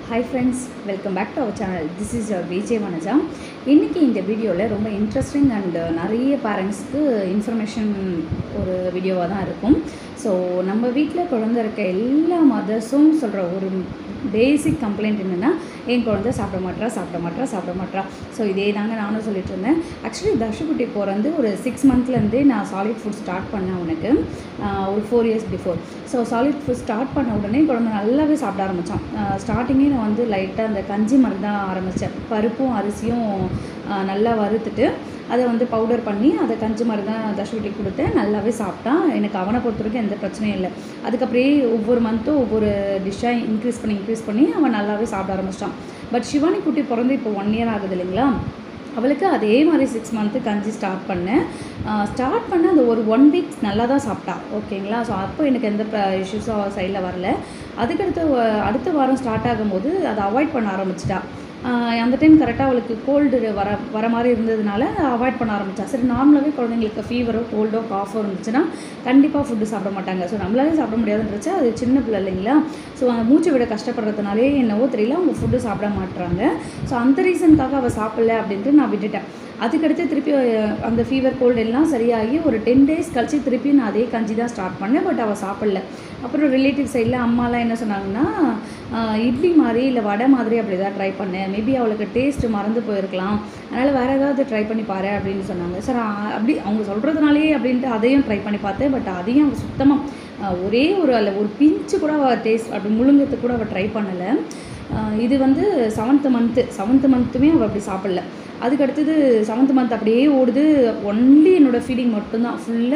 hi friends welcome back to our channel this is your Vijay Vanaja இன்றைக்கி இந்த வீடியோவில் ரொம்ப இன்ட்ரெஸ்டிங் அண்ட் நிறைய பேரண்ட்ஸ்க்கு இன்ஃபர்மேஷன் ஒரு வீடியோவாக தான் இருக்கும் ஸோ நம்ம வீட்டில் குழந்த இருக்க எல்லா மதர்ஸும் சொல்கிற ஒரு பேசிக் கம்ப்ளைண்ட் என்னென்னா என் குழந்தை சாப்பிட மாட்டா சாப்பிட மாட்டா சாப்பிட மாட்டா ஸோ இதே தாங்க நானும் சொல்லிட்டு இருந்தேன் ஆக்சுவலி தர்ஷகுட்டி பிறந்து ஒரு சிக்ஸ் மந்த்லேருந்தே நான் சாலிட் ஃபுட் ஸ்டார்ட் பண்ணேன் அவனுக்கு ஆஹ் ஒரு four years before so solid food start பண்ண உடனே குழந்தை நல்லாவே சாப்பிட ஆரம்பித்தான் ஸ்டார்டிங்கே நான் வந்து லைட்டாக அந்த கஞ்சி மாதிரி தான் ஆரம்பித்தேன் பருப்பும் அரிசியும் ஆஹ் நல்லா வறுத்துட்டு அதை வந்து பவுடர் பண்ணி அதை கஞ்சி மாதிரி தான் தர்ஷகுட்டி கொடுத்தேன் நல்லாவே சாப்பிட்டான் எனக்கு அவனை பொறுத்த வரைக்கும் எந்த பிரச்சனையும் இல்லை அதுக்கப்புறம் ஒவ்வொரு மந்த்தும் ஒவ்வொரு டிஷ்ஷாக இன்க்ரீஸ் பண்ணி இன்க்ரீஸ் பண்ணி அவன் நல்லாவே சாப்பிட ஆரம்பிச்சிட்டான் பட் சிவானி குட்டி பிறந்து இப்போ ஒன் இயர் ஆகுது இல்லைங்களா அவளுக்கு அதே மாதிரி சிக்ஸ் மந்த்து கஞ்சி ஸ்டார்ட் பண்ணேன் ஸ்டார்ட் பண்ண அந்த ஒரு ஒன் வீக் நல்லா தான் சாப்பிட்டா ஓகேங்களா ஸோ அப்போ எனக்கு எந்த இஷ்யூஸும் சைடில் வரல அதுக்கடுத்து வ- அடுத்த வாரம் ஸ்டார்ட் ஆகும்போது அதை அவாய்ட் பண்ண ஆரம்பிச்சிட்டா ஆஹ் அந்த டைம் கரெக்டாக அவளுக்கு கோல்டு வர வர மாதிரி இருந்ததுனால அவாய்ட் பண்ண ஆரம்பிச்சா சரி நார்மலாகவே குழந்தைங்களுக்கு ஃபீவரோ கோல்டோ காஃபோ இருந்துச்சுன்னா கண்டிப்பாக ஃபுட்டு சாப்பிட மாட்டாங்க ஸோ நம்மளாலே சாப்பிட முடியாதுன்றச்சு அது சின்ன பிள்ளை இல்லைங்களா ஸோ அந்த மூச்சு விட கஷ்டப்படுறதுனாலே என்னவோ தெரியல அவங்க ஃபுட்டு சாப்பிட மாட்றாங்க ஸோ அந்த ரீசனுக்காக அவள் சாப்பிடல அப்படின்ட்டு நான் விட்டுட்டேன் அதுக்கடுத்து திருப்பி அஹ், அந்த ஃபீவர் கோல்டு எல்லாம் சரியாகி ஒரு டென் டேஸ் கழிச்சு திருப்பி நான் அதே கஞ்சி தான் ஸ்டார்ட் பண்ணேன் பட் அவள் சாப்பிடல அப்புறம் ரிலேட்டிவ் சைடில் அம்மாலாம் என்ன சொன்னாங்கன்னா ஆஹ், இட்லி மாதிரி இல்லை வடை மாதிரி அப்படி தான் ட்ரை பண்ணேன் மேபி அவளுக்கு டேஸ்ட் மறந்து போயிருக்கலாம் அதனால் வேறு ஏதாவது ட்ரை பண்ணி பாரு அப்படின்னு சொன்னாங்க சார் அப்படி அவங்க சொல்கிறதுனாலே அப்படின்ட்டு அதையும் ட்ரை பண்ணி பார்த்தேன் பட் அதையும் அவள் சுத்தமாக ஒரே ஒரு அல்ல ஒரு பிஞ்சு கூட அவள் டேஸ்ட் அப்படி முழுங்கிறதுக்கு கூட அவள் ட்ரை பண்ணலை ஆஹ் இது வந்து செவன்த்து மந்த்து செவன்த்து மந்த்துமே அவள் அப்படி சாப்பிடல அதுக்கு அடுத்தது செவன்த் மந்த் அப்படியே ஓடுது ஒன்லி என்னோடய ஃபீடிங் மட்டும்தான்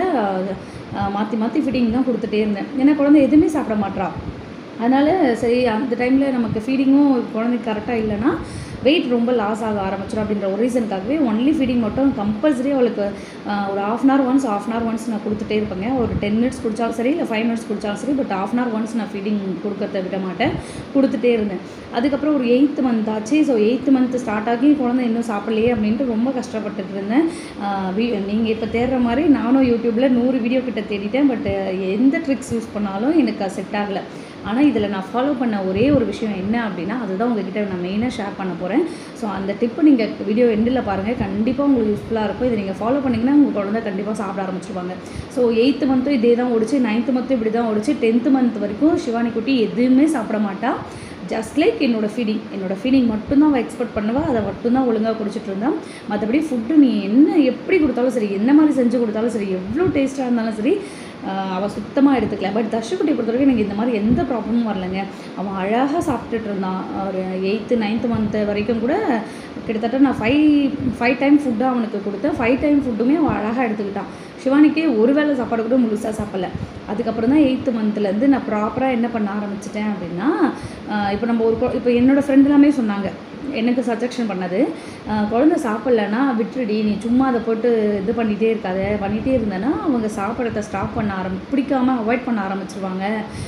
ஃபுல்லாக மாற்றி மாற்றி ஃபீடிங் தான் கொடுத்துட்டே இருந்தேன் ஏன்னா குழந்தை எதுவுமே சாப்பிட மாட்றா அதனால் சரி அந்த டைமில் நமக்கு ஃபீடிங்கும் குழந்தைக்கு கரெக்டாக இல்லைன்னா வெயிட் ரொம்ப லாஸ் ஆக ஆரம்பிச்சிடும் அப்படின்ற ஒரு ரீசனுக்காகவே ஒன்லி ஃபீடிங் மட்டும் கம்பல்சரி அவளுக்கு ஆஹ், ஒரு half an hour once half an hour once நான் கொடுத்துட்டே இருப்பேங்க ஒரு டென் மினிட்ஸ் குடித்தாலும் சரி இல்லை ஃபைவ் மினிட்ஸ் குடித்தாலும் சரி but half an hour once நான் ஃபீடிங் கொடுக்கறத விட மாட்டேன் கொடுத்துட்டே இருந்தேன் அதுக்கப்புறம் ஒரு எயித்து மந்த் ஆச்சு ஸோ எயித்து மந்த் ஸ்டார்ட் ஆகி குழந்தை இன்னும் சாப்பிடலையே அப்படின்ட்டு ரொம்ப கஷ்டப்பட்டுட்டு இருந்தேன் நீங்கள் இப்போ தேடுற மாதிரி நானும் யூடியூப்பில் நூறு வீடியோ கிட்ட தேடிட்டேன் பட் எந்த ட்ரிக்ஸ் யூஸ் பண்ணாலும் எனக்கு செட் ஆகலை ஆனால் இதில் நான் ஃபாலோ பண்ண ஒரே ஒரு விஷயம் என்ன அப்படின்னா அதுதான் உங்ககிட்ட நான் மெயினாக ஷேர் பண்ண போகிறேன் ஸோ அந்த டிப்பு நீங்கள் வீடியோ எண்டில் பாருங்கள் கண்டிப்பாக உங்களுக்கு யூஸ்ஃபுல்லாக இருக்கும் இதை நீங்கள் ஃபாலோ பண்ணிங்கன்னா உங்கள் குழந்தை கண்டிப்பாக சாப்பிட ஆரம்பிச்சிருவாங்க ஸோ எயித்து மந்த்தும் இதே தான் ஓடிச்சு நைன்த்து மந்த்தும் இப்படி தான் ஓடிச்சு டென்த்து மந்த் வரைக்கும் சிவானி குட்டி எதுவுமே சாப்பிட மாட்டா ஜஸ்ட் லைக் என்னோட ஃபீடிங் என்னோட ஃபீடிங் மட்டும்தான் அவள் எக்ஸ்பெக்ட் பண்ணுவா அதை மட்டும்தான் ஒழுங்காக குடிச்சிட்டு இருந்தான் மற்றபடி ஃபுட்டு நீ என்ன எப்படி கொடுத்தாலும் சரி என்ன மாதிரி செஞ்சு கொடுத்தாலும் சரி எவ்வளோ டேஸ்ட்டாக இருந்தாலும் சரி ஆஹ் அவள் சுத்தமாக எடுத்துக்கல பட் தர்ஷகுட்டி பொறுத்த வரைக்கும் எனக்கு இந்த மாதிரி எந்த ப்ராப்ளமும் வரலைங்க அவன் அழகாக சாப்பிட்டுட்டு இருந்தான் ஒரு எயித்து நைன்த்து மந்த்து வரைக்கும் கூட கிட்டத்தட்ட நான் ஃபைவ் ஃபைவ் டைம் ஃபுட்டாக அவனுக்கு கொடுத்தேன் ஃபைவ் டைம் ஃபுட்டுமே அவன் அழகாக எடுத்துக்கிட்டான் சிவானிக்கே ஒரு வேளை சாப்பாடு கூட முழுசாக சாப்பிடல அதுக்கப்புறம் தான் எயித்து மந்த்லேருந்து நான் ப்ராப்பராக என்ன பண்ண ஆரம்பிச்சிட்டேன் அப்படின்னா ஆஹ் இப்போ நம்ம ஒரு கொ- இப்போ என்னோடய ஃப்ரெண்ட் எல்லாமே சொன்னாங்க எனக்கு சஜெக்ஷன் பண்ணது ஆஹ் குழந்தை சாப்பிட்லன்னா விட்டுடி நீ சும்மா அதை போட்டு இது பண்ணிகிட்டே இருக்காத பண்ணிகிட்டே இருந்தேன்னா அவங்க சாப்பிட்றத ஸ்டாப் பண்ண ஆரம் பிடிக்காம அவாய்ட் பண்ண ஆரம்பிச்சிருவாங்க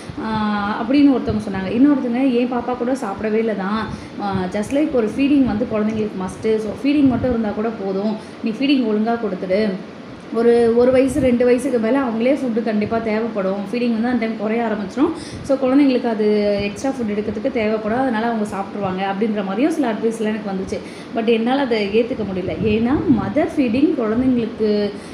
ஆஹ் அப்படின்னு ஒருத்தவங்க சொன்னாங்க இன்னொருத்தவங்க என் பாப்பா கூட சாப்பிடவே இல்லை தான் ஜஸ்ட் லைக் ஒரு ஃபீடிங் வந்து குழந்தைங்களுக்கு மஸ்ட்டு ஸோ ஃபீடிங் மட்டும் இருந்தால் கூட போதும் நீ ஃபீடிங் ஒழுங்காக கொடுத்துடு ஒரு ஒரு வயசு ரெண்டு வயசுக்கு மேலே அவங்களே ஃபுட்டு கண்டிப்பாக தேவைப்படும் ஃபீடிங் வந்து அந்த டைம் குறைய ஆரம்பிச்சிடும் ஸோ குழந்தைங்களுக்கு அது எக்ஸ்ட்ரா ஃபுட் எடுக்கிறதுக்கு தேவைப்படும் அதனால் அவங்க சாப்பிட்ருவாங்க அப்படின்ற மாதிரியும் சில அட்வைஸ்லாம் எனக்கு வந்துச்சு பட் என்னால் அதை ஏற்றுக்க முடியல ஏன்னா மதர் ஃபீடிங் குழந்தைங்களுக்கு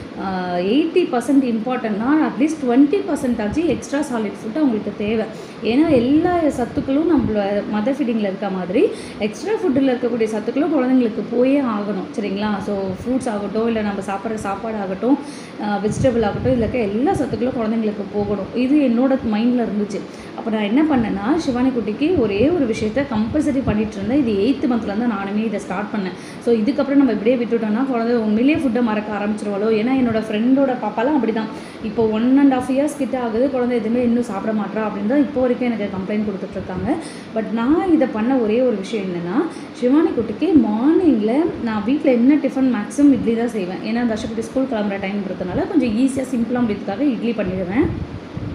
எயிட்டி பர்சன்ட் இம்பார்ட்டன்னா அட்லீஸ்ட் டுவெண்ட்டி பர்சன்ட் ஆச்சு எக்ஸ்ட்ரா சாலிட் ஃபுட் அவங்களுக்கு தேவை ஏன்னா எல்லா சத்துக்களும் நம்மள மதர் ஃபீடிங்கில் இருக்க மாதிரி எக்ஸ்ட்ரா ஃபுட்டில் இருக்கக்கூடிய சத்துக்களும் குழந்தைங்களுக்கு போயே ஆகணும் சரிங்களா ஸோ ஃப்ரூட்ஸ் ஆகட்டும் இல்லை நம்ம சாப்பிட்ற சாப்பாடு ஆகட்டும் வெஜிடபிள் ஆகட்டும் இதில் இருக்க எல்லா சத்துக்களும் குழந்தைங்களுக்கு போகணும் இது என்னோட மைண்டில் இருந்துச்சு அப்போ நான் என்ன பண்ணேன்னா சிவானி குட்டிக்கு ஒரே ஒரு விஷயத்த கம்பல்சரி பண்ணிட்டு இருந்தேன் இது எயித்து மந்த்லேருந்து நானுமே இதை ஸ்டார்ட் பண்ணேன் ஸோ இதுக்கப்புறம் நம்ம இப்படியே விட்டுட்டோம்னா குழந்தை உண்மையிலேயே ஃபுட்டை மறக்க ஆரம்பிச்சிருவாளோ ஏன்னா என்னோட ஃப்ரெண்டோட பாப்பாலாம் அப்படி தான் இப்போ ஒன் அண்ட் ஆஃப் இயர்ஸ் கிட்ட ஆகுது குழந்தை எதுவுமே இன்னும் சாப்பிட மாட்றா அப்படின்னு தான் இப்போ வரைக்கும் எனக்கு கம்ப்ளைண்ட் கொடுத்துட்ருக்காங்க பட் நான் இதை பண்ண ஒரே ஒரு விஷயம் என்னென்னா சிவானி குட்டிக்கு மார்னிங்கில் நான் வீட்டில் என்ன டிஃபன் மேக்ஸிமம் இட்லி தான் செய்வேன் ஏன்னா தர்ஷகுட்டி ஸ்கூல் கிளம்புற டைம்ன்றதுனால கொஞ்சம் ஈஸியாக சிம்பிளாக முடியறதுக்காக இட்லி பண்ணிடுவேன்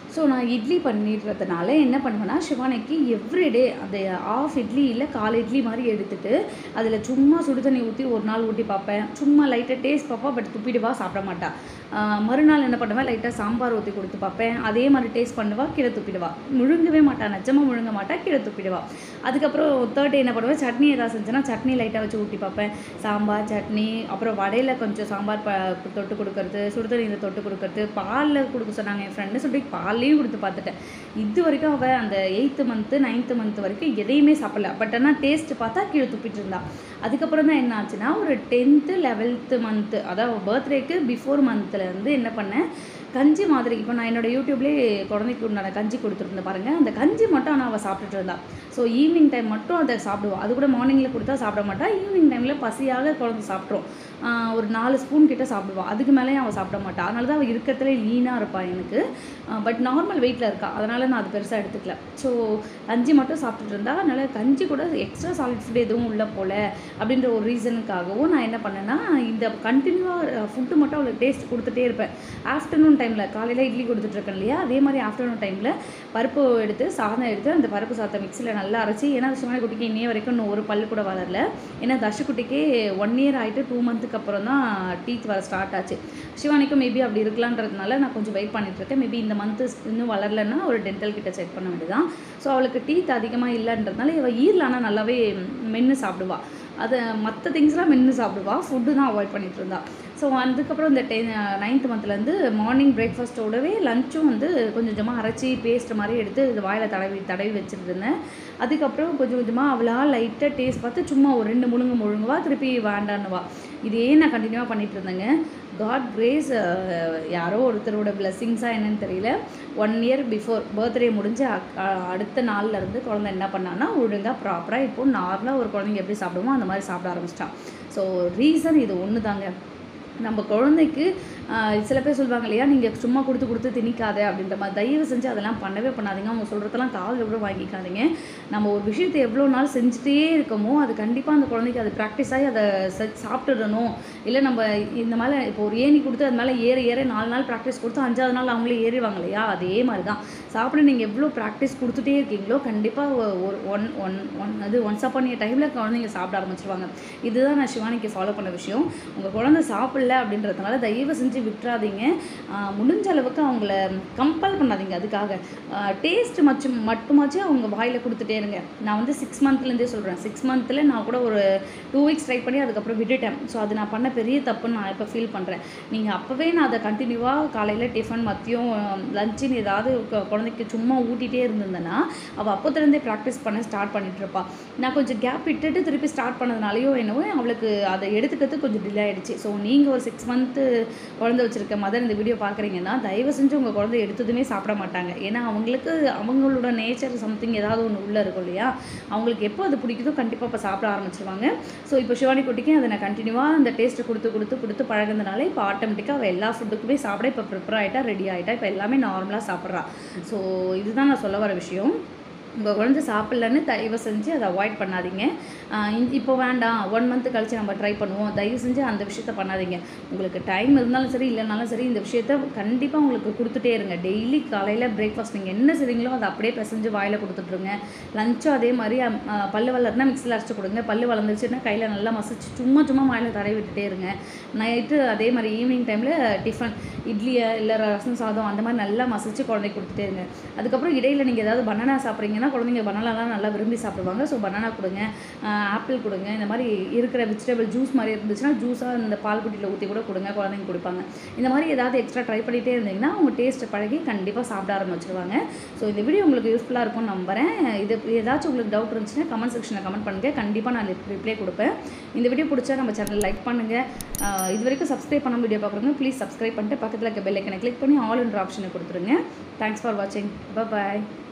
ஸோ நான் இட்லி பண்ணிடுறதுனால என்ன பண்ணுவேன்னா சிவானிக்கு எவ்ரிடே அந்த ஆஃப் இட்லி இல்லை கால் இட்லி மாதிரி எடுத்துட்டு அதில் சும்மா சுடு தண்ணி ஊற்றி ஒரு நாள் ஊற்றி பார்ப்பேன் சும்மா லைட்டாக டேஸ்ட் பார்ப்பா பட் துப்பிடுவா சாப்பிட மாட்டா ஆஹ் மறுநாள் என்ன பண்ணுவேன் லைட்டாக சாம்பார் ஊற்றி கொடுத்து பார்ப்பேன் அதே மாதிரி டேஸ்ட் பண்ணுவா கீழே துப்பிடுவா முழுங்கவே மாட்டா நிஜமாக முழுங்க மாட்டா கீழே துப்பிடுவா அதுக்கப்புறம் தேர்ட் டே என்ன பண்ணுவேன் சட்னி ஏதாவது செஞ்சேன்னா சட்னி லைட்டாக வச்சு ஊற்றி பார்ப்பேன் சாம்பார் சட்னி அப்புறம் வடையில் கொஞ்சம் சாம்பார் ப தொட்டு கொடுக்கறது சுடுதண்ணியில் தொட்டு கொடுக்கறது பாலில் கொடுக்க சொன்னாங்க என் ஃப்ரெண்டு சொல்லி பால்லையும் கொடுத்து பார்த்துட்டேன் இது வரைக்கும் அவள் அந்த எயித்து மந்த்து நைன்த்து மந்த் வரைக்கும் எதையுமே சாப்பிடல பட் ஆனால் டேஸ்ட் பார்த்தா கீழே துப்பிட்டு இருந்தா அதுக்கப்புறம் தான் என்ன ஆச்சுன்னா ஒரு டென்த்து லெவல்த்து மந்த்து அதாவது பர்த்டேக்கு பிஃபோர் மந்த்லேருந்து என்ன பண்ணேன் கஞ்சி மாதிரி இப்போ நான் என்னோட யூடியூப்லேயே குழந்தைக்கு உண்டான கஞ்சி கொடுத்துருந்தேன் பாருங்கள் அந்த கஞ்சி மட்டும் ஆனால் அவள் சாப்பிட்டுட்டு இருந்தா ஸோ ஈவினிங் டைம் மட்டும் அதை சாப்பிடுவா அது கூட மார்னிங்கில் கொடுத்தா சாப்பிட மாட்டா ஈவினிங் டைமில் பசியாக குழந்தை சாப்பிட்ரும் ஆஹ் ஒரு நாலு ஸ்பூன் கிட்ட சாப்பிடுவா அதுக்கு மேலேயும் அவள் சாப்பிட மாட்டா அதனால தான் அவள் இருக்கிறதுலே லீனாக இருப்பாள் எனக்கு பட் நார்மல் வெயிட்டில் இருக்கா அதனால் நான் அது பெருசாக எடுத்துக்கல ஸோ கஞ்சி மட்டும் சாப்பிட்டுட்டு இருந்தா அதனால் கஞ்சி கூட எக்ஸ்ட்ரா சாலிட் ஃபுட் எதுவும் உள்ள போல அப்படின்ற ஒரு ரீசனுக்காகவும் நான் என்ன பண்ணேன்னா இந்த கண்டினியூவாக ஃபுட்டு மட்டும் அவளுக்கு டேஸ்ட் கொடுத்துட்டே இருப்பேன் ஆஃப்டர்நூன் டைமில் காலையில் இட்லி கொடுத்துட்ருக்கேன் இல்லையா அதே மாதிரி ஆஃப்டர்நூன் டைமில் பருப்பு எடுத்து சாதம் எடுத்து அந்த பருப்பு சாதத்தை மிக்சியில் நல்லா அரைச்சி ஏன்னா சிவன குட்டிக்கு இன்னைய வரைக்கும் இன்னும் ஒரு பல்லு கூட வளரல ஏன்னா தர்ஷ குட்டிக்கு ஒன் இயர் ஆகிட்டு டூ மந்த்துக்கு அப்புறம் தான் டீத் வர ஸ்டார்ட் ஆச்சு சிவானிக்கும் மேபி அப்படி இருக்கலான்றதுனால நான் கொஞ்சம் வெயிட் பண்ணிட்டு இருக்கேன் மேபி இந்த மந்த்து இன்னும் வளரலன்னா ஒரு டென்டல் கிட்ட செக் பண்ண வேண்டியதான் ஸோ அவளுக்கு டீத் அதிகமாக இல்லைன்றதுனால இவள் ஈரில் ஆனால் நல்லாவே மென்று சாப்பிடுவா அதை மற்ற திங்ஸ்லாம் மென்று சாப்பிடுவா ஃபுட்டு தான் அவாய்ட் பண்ணிட்டு இருந்தா ஸோ அதுக்கப்புறம் இந்த டென் நைன்த் மந்த்லேருந்து மார்னிங் பிரேக்ஃபாஸ்ட்டோடவே லஞ்சும் வந்து கொஞ்சம் கொஞ்சமாக அரைச்சி பேஸ்ட் மாதிரி எடுத்து இது வாயில் தடவி தடவி வச்சுட்டு இருந்தேன் அதுக்கப்புறம் கொஞ்சம் கொஞ்சமாக அவளா லைட்டாக டேஸ்ட் பார்த்து சும்மா ஒரு ரெண்டு முழுங்கு முழுங்குவா திருப்பி வேண்டான்னுவா இதே நான் கண்டினியூவாக பண்ணிட்டு இருந்தேங்க காட் கிரேஸ் யாரோ ஒருத்தரோட பிளெஸ்ஸிங்ஸாக என்னன்னு தெரியல ஒன் இயர் பிஃபோர் பர்த்டே முடிஞ்சு அ- அ- அடுத்த நாள்ல இருந்து குழந்தை என்ன பண்ணான்னா ஒழுங்காக ப்ராப்பராக இப்போ நார்மலாக ஒரு குழந்தைங்க எப்படி சாப்பிடுமோ அந்த மாதிரி சாப்பிட ஆரம்பிச்சிட்டான் ஸோ ரீசன் இது ஒன்று தாங்க நம்ம குழந்தைக்கு ஆஹ், சில பேர் சொல்லுவாங்க இல்லையா நீங்கள் சும்மா கொடுத்து கொடுத்து திணிக்காத அப்படின்ற மாதிரி தயவு செஞ்சு அதெல்லாம் பண்ணவே பண்ணாதீங்க அவங்க சொல்கிறதெல்லாம் காதில் கூட வாங்கிக்காதீங்க நம்ம ஒரு விஷயத்தை எவ்வளோ நாள் செஞ்சுட்டே இருக்கோமோ அது கண்டிப்பாக அந்த குழந்தைக்கு அது ப்ராக்டிஸ் ஆகி அதை செ- சாப்பிட்டுடணும் இல்லை நம்ம இந்த மாதிரி இப்போ ஒரு ஏணி கொடுத்து அது மேலே ஏற ஏற நாலு நாள் ப்ராக்டிஸ் கொடுத்து அஞ்சாவது நாள் அவங்களே ஏறிவாங்க இல்லையா அதே மாதிரி தான் சாப்பிட நீங்கள் எவ்வளோ ப்ராக்டிஸ் கொடுத்துட்டே இருக்கீங்களோ கண்டிப்பாக ஒரு ஒன் ஒன் ஒன் அது ஒன்ஸ் அப்பான் இயர் டைமில் குழந்தைங்க சாப்பிட ஆரம்பிச்சிருவாங்க இதுதான் நான் சிவானிக்கு ஃபாலோ பண்ண விஷயம் உங்கள் குழந்தை சாப்பிடல அப்படின்றதுனால தயவு செஞ்சு விட்டுறாதீங்க ஆஹ் முடிஞ்ச அளவுக்கு அவங்கள கம்பல் பண்ணாதீங்க அதுக்காக டேஸ்ட் மச்சும் மட்டுமாச்சும் அவங்க வாயில் கொடுத்துட்டே இருங்க நான் வந்து சிக்ஸ் மந்த்லேருந்தே சொல்கிறேன் சிக்ஸ் மந்த்தில் நான் கூட ஒரு டூ வீக்ஸ் ட்ரை பண்ணி அதுக்கப்புறம் விட்டுட்டேன் ஸோ அது நான் பண்ண பெரிய தப்புன்னு நான் இப்போ ஃபீல் பண்ணுறேன் நீங்கள் அப்போவே நான் அதை கண்டினியூவாக காலையில் டிஃபன் மதியம் லஞ்சுன்னு ஏதாவது கு- குழந்தைக்கு சும்மா ஊட்டிகிட்டே இருந்திருந்தேன்னா அவள் அப்போத்துலேருந்தே ப்ராக்டிஸ் பண்ண ஸ்டார்ட் பண்ணிட்டு இருப்பா நான் கொஞ்சம் கேப் விட்டுட்டு திருப்பி ஸ்டார்ட் பண்ணதுனாலையோ என்னவோ அவளுக்கு அதை எடுத்துக்கிறது கொஞ்சம் டிலே ஆயிடுச்சு ஸோ நீங்கள் ஒரு சிக்ஸ் மந்த்து குழந்தை வச்சுருக்க மதர் இந்த வீடியோ பார்க்குறீங்கன்னா தயவு செஞ்சு உங்கள் குழந்தை எடுத்ததுமே சாப்பிட மாட்டாங்க ஏன்னா அவங்களுக்கு அவங்களோட நேச்சர் சம்திங் ஏதாவது ஒன்று உள்ளே இருக்கும் இல்லையா அவங்களுக்கு எப்போ அது பிடிக்குதோ கண்டிப்பாக இப்போ சாப்பிட ஆரம்பிச்சிருவாங்க ஸோ இப்போ சிவானி குட்டிக்கும் அதை நான் கண்டினியூவாக அந்த டேஸ்ட்டு கொடுத்து கொடுத்து கொடுத்து பழகுனதுனால இப்போ ஆட்டோமேட்டிக்காக அவள் எல்லா ஃபுட்டுக்குமே சாப்பிட இப்போ ப்ரிப்பேர் ஆகிட்டா ரெடி ஆகிட்டா இப்போ எல்லாமே நார்மலாக சாப்பிட்றா ஸோ இதுதான் நான் சொல்ல வர விஷயம் உங்கள் குழந்தை சாப்பிட்லன்னு தயவு செஞ்சு அதை அவாய்ட் பண்ணாதீங்க ஆஹ் இ- இப்போ வேண்டாம் ஒன் மந்த் கழிச்சு நம்ம ட்ரை பண்ணுவோம் தயவு செஞ்சு அந்த விஷயத்த பண்ணாதீங்க உங்களுக்கு டைம் இருந்தாலும் சரி இல்லைனாலும் சரி இந்த விஷயத்த கண்டிப்பாக உங்களுக்கு கொடுத்துட்டே இருங்க டெய்லி காலையில் பிரேக்ஃபாஸ்ட் நீங்கள் என்ன செய்றீங்களோ அதை அப்படியே பிசைஞ்சு வாயில் கொடுத்துட்ருங்க லஞ்சும் அதே மாதிரி அம், ஆஹ் பல்லு வளர்னா மிக்ஸில் அரைச்சி கொடுங்க பல்லு வளர்ந்துச்சுன்னா கையில் நல்லா மசிச்சு சும்மா சும்மா வாயில் தடவி விட்டுட்டே இருங்க நைட்டு அதே மாதிரி ஈவினிங் டைமில் டிஃபன் இட்லியை இல்லை ரசம் சாதம் அந்த மாதிரி நல்லா மசிச்சு குழந்தைக்கு கொடுத்துட்டே இருங்க அதுக்கப்புறம் இடையில நீங்கள் ஏதாவது பனானா சாப்பிட்றீங்கன்னா குழந்தைங்க பனானாலாம் நல்லா விரும்பி சாப்பிடுவாங்க ஸோ பனானா கொடுங்க ஆப்பிள் கொடுங்க இந்த மாதிரி இருக்கிற வெஜிடபிள் ஜூஸ் மாதிரி இருந்துச்சுன்னா ஜூஸாக இந்த பால் குட்டியில் ஊற்றி கூட கொடுங்க குழந்தைங்க கொடுப்பாங்க இந்த மாதிரி ஏதாவது எக்ஸ்ட்ரா ட்ரை பண்ணிகிட்டே இருந்தீங்கன்னா அவங்க டேஸ்ட்டை பழகி கண்டிப்பாக சாப்பிட ஆரம்பிச்சிருவாங்க ஸோ இந்த வீடியோ உங்களுக்கு யூஸ்ஃபுல்லாக இருக்கும்னு நம்புறேன் இது ஏதாச்சும் உங்களுக்கு டவுட் இருந்துச்சுன்னா கமெண்ட் செக்ஷனில் கமெண்ட் பண்ணுங்கள் கண்டிப்பாக நான் ரிப்ளை கொடுப்பேன் இந்த வீடியோ பிடிச்சா நம்ம சேனல் லைக் பண்ணுங்கள் இது வரைக்கும் சப்ஸ்கிரைப் பண்ண வீடியோ பார்க்குறவங்க ப்ளீஸ் சப்ஸ்கிரைப் பண்ணிட்டு பக்கத்தில் இருக்க பெல் ஐக்கனை கிளிக் பண்ணி ஆல் என்ற ஆப்ஷனை கொடுத்துருங்க தேங்க்ஸ் ஃபார் வாட்சிங் பாய்